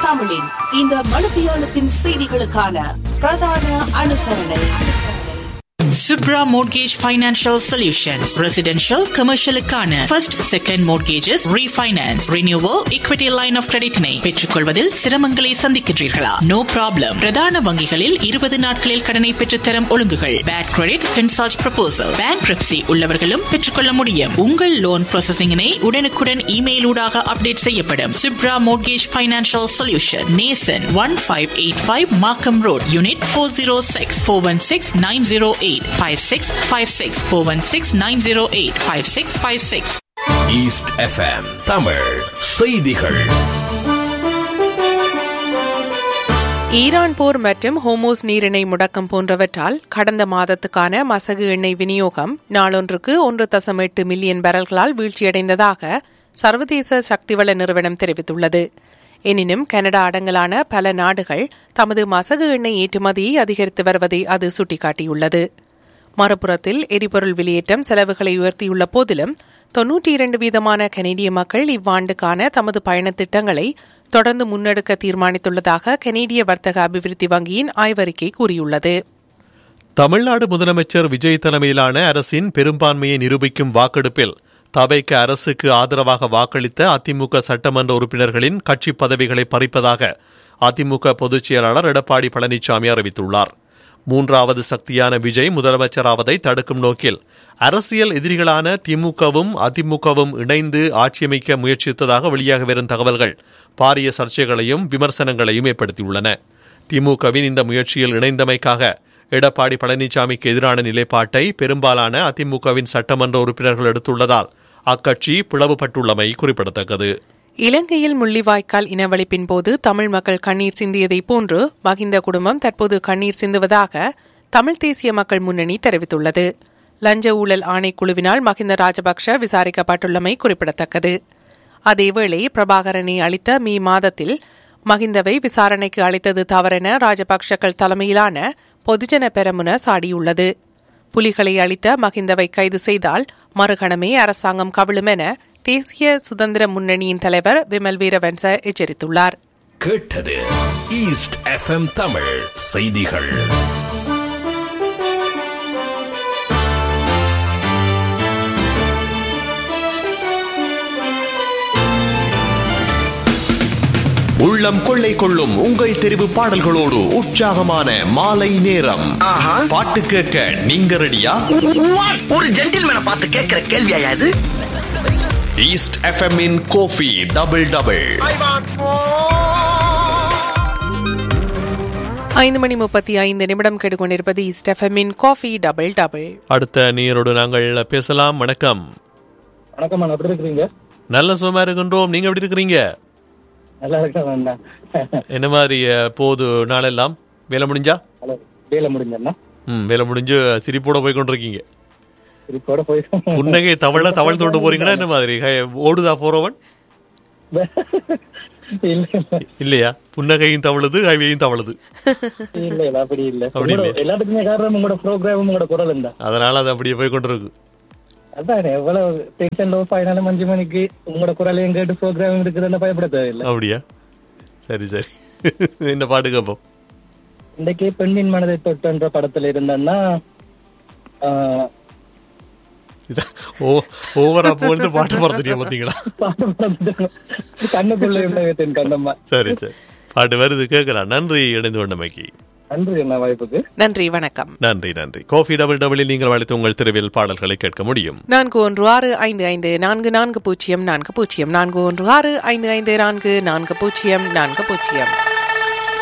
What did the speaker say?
தமிழின் இந்த மணித்தியாலத்தின் செய்திகளுக்கான பிரதான அனுசரணை Subra Mortgage Financial Solutions. Residential, commercial-க்கான first, second mortgages, refinance, renewal, equity line of credit-னை பெற்றுக்கொள்வதில் சிரமங்களை சந்திக்கின்றீர்களா? No problem. பிரதான வங்கிகளில் 20 நாட்களில் கடனை பெற்றுத்தரும் ஒழுங்குகள். Bad credit, consult proposal. Bankruptcy உள்ளவர்களும் பெற்றுக்கொள்ள முடியும். உங்கள் லோன் ப்ராசஸிங்கினை உடனுக்குடன் இமெயில் ஊடாக அப்டேட் செய்யப்படும். Subra Mortgage Financial Solution. Nason 1585 Markham Road, Unit 406 416 908 5656 416 908 5656 east FM Tamil செய்திகள் ஈரான் போர் மற்றும் ஹோமோஸ் நீரிணை முடக்கம் போன்றவற்றால் கடந்த மாதத்துக்கான மசகு எண்ணெய் விநியோகம் நாளொன்றுக்கு ஒன்று தசம் எட்டு மில்லியன் பேரல்களால் வீழ்ச்சியடைந்ததாக சர்வதேச சக்திவள நிறுவனம் தெரிவித்துள்ளது எனினும் கனடா அடங்கலான பல நாடுகள் தமது மசகு எண்ணெய் ஏற்றுமதியை அதிகரித்து வருவதை அது சுட்டிக்காட்டியுள்ளது மறுபுறத்தில் எரிபொருள் வெளியேற்றம் செலவுகளை உயர்த்தியுள்ள போதிலும் தொன்னூற்றி இரண்டு வீதமான கனேடிய மக்கள் இவ்வாண்டுக்கான தமது பயணத் திட்டங்களை தொடர்ந்து முன்னெடுக்க தீர்மானித்துள்ளதாக கனேடிய வர்த்தக அபிவிருத்தி வங்கியின் ஆய்வறிக்கை கூறியுள்ளது தமிழ்நாடு முதலமைச்சர் விஜய் தலைமையிலான அரசின் பெரும்பான்மையை நிரூபிக்கும் வாக்கெடுப்பில் தவைக்க அரசுக்கு ஆதரவாக வாக்களித்த அதிமுக சட்டமன்ற உறுப்பினர்களின் கட்சி பதவிகளை பறிப்பதாக அதிமுக பொதுச் செயலாளர் எடப்பாடி பழனிசாமி அறிவித்துள்ளார் மூன்றாவது சக்தியான விஜய் முதலமைச்சராவதை தடுக்கும் நோக்கில் அரசியல் எதிரிகளான திமுகவும் அதிமுகவும் இணைந்து ஆட்சியமைக்க முயற்சித்ததாக வெளியாக வரும் தகவல்கள் பாரிய சர்ச்சைகளையும் விமர்சனங்களையும் ஏற்படுத்தியுள்ளன திமுகவின் இந்த முயற்சியில் இணைந்தமைக்காக எடப்பாடி பழனிசாமிக்கு எதிரான நிலைப்பாட்டை பெரும்பாலான அதிமுகவின் சட்டமன்ற உறுப்பினர்கள் எடுத்துள்ளதால் அக்கட்சி பிளவுபட்டுள்ளமை குறிப்பிடத்தக்கது இலங்கையில் முள்ளிவாய்க்கால் இனவழிப்பின் போது தமிழ் மக்கள் கண்ணீர் சிந்தியதைப் போன்று மகிந்த குடும்பம் தற்போது கண்ணீர் சிந்துவதாக தமிழ் தேசிய மக்கள் முன்னணி தெரிவித்துள்ளது லஞ்ச ஊழல் ஆணைக்குழுவினால் மகிந்த ராஜபக்ஷ விசாரிக்கப்பட்டுள்ளமை குறிப்பிடத்தக்கது அதேவேளை பிரபாகரனை அளித்த மே மாதத்தில் மகிந்தவை விசாரணைக்கு அளித்தது தவறென ராஜபக்ஷக்கள் தலைமையிலான பொதுஜன பெரமுன சாடியுள்ளது புலிகளை அளித்த மகிந்தவை கைது செய்தால் மறுகணமே அரசாங்கம் கவிழும் என தேசிய சுதந்திர முன்னணியின் தலைவர் விமல் வீரவன்ச எச்சரித்துள்ளார் கேட்டது ஈஸ்ட் எஃப்எம் தமிழ் செய்திகள் உள்ளம் கொள்ளை கொள்ளும் உங்கள் தெரிவு பாடல்களோடு உற்சாகமான மாலை நேரம் பாட்டு கேட்க நீங்க ரெடியா ஒரு ஜென்டில்மேனை பார்த்து கேட்கிற கேள்வியா இது east FM in coffee double double ஐந்து மணி முப்பத்தி ஐந்து நிமிடம் கேட்டுக்கொண்டிருப்பது ஸ்டெஃபமின் காஃபி டபுள் டபுள் அடுத்த நீரோடு நாங்கள் பேசலாம் வணக்கம் வணக்கம் அண்ணா எப்படி இருக்கிறீங்க நல்ல சுகமா இருக்கின்றோம் நீங்க எப்படி இருக்கிறீங்க நல்லா இருக்கேன் அண்ணா என்ன மாதிரி அஹ், போகுது நாளெல்லாம் வேலை முடிஞ்சா ஹலோ வேலை முடிஞ்சண்ணா ம் வேலை முடிஞ்சு சிரிப்போட போய் கொண்டிருக்கீங்க திருப்போட போயிட்டு புன்னகை தவள தவழ் தோண்டு போறீங்களா என்ன மாதிரி ஹே, ஓடுதா போறவன் இல்ல இல்லையா புன்னகையும் தவழுது ஹைவேயும் தவழுது இல்ல இல்ல அப்படி இல்ல அப்படி உங்களோட- இல்லையா? எல்லாத்துக்குமே காரணம் உங்களோட ப்ரோக்ராம் உங்களோட குரல் இருந்தா அதனால அது அப்படியே போய் கொண்டிருக்கு அதான் எவ்வளவு டென்ஷன் லோ பதினாலு அஞ்சு மணிக்கு உங்களோட குரலையும் கேட்டு ப்ரோக்ராம் இருக்குதுன்னு பயப்பட தேவையில்லை அப்படியா சரி சரி என்ன பாட்டு கேட்போம் இன்றைக்கு பெண்ணின் மனதை தொட்டுன்ற படத்துல இருந்தேன்னா ஆஹ், இதான் ஓ ஓவரா போட்டு பாட்டு மறந்துட்டியா பாத்தீங்களா பாட்டு மறந்துட்டேன். கண்ணுக்குள்ள உள்ள கண்ணம்மா சரி சரி பாட்டு வருது கேட்கலாம் நன்றி இணைந்து கொண்டமைக்கு நன்றி அண்ணா வாய்ப்புக்கு நன்றி வணக்கம் நன்றி நன்றி கோஃபி டபுள் டபுளில் நீங்கள் அழைத்து உங்கள் தெருவில் பாடல்களை கேட்க முடியும் நான்கு ஒன்று ஆறு ஐந்து ஐந்து நான்கு நான்கு பூஜ்ஜியம் நான்கு பூஜ்ஜியம் நான்கு ஒன்று ஆறு ஐந்து ஐந்து நான்கு நான்கு பூஜ்ஜியம் நான்கு பூஜ்ஜியம்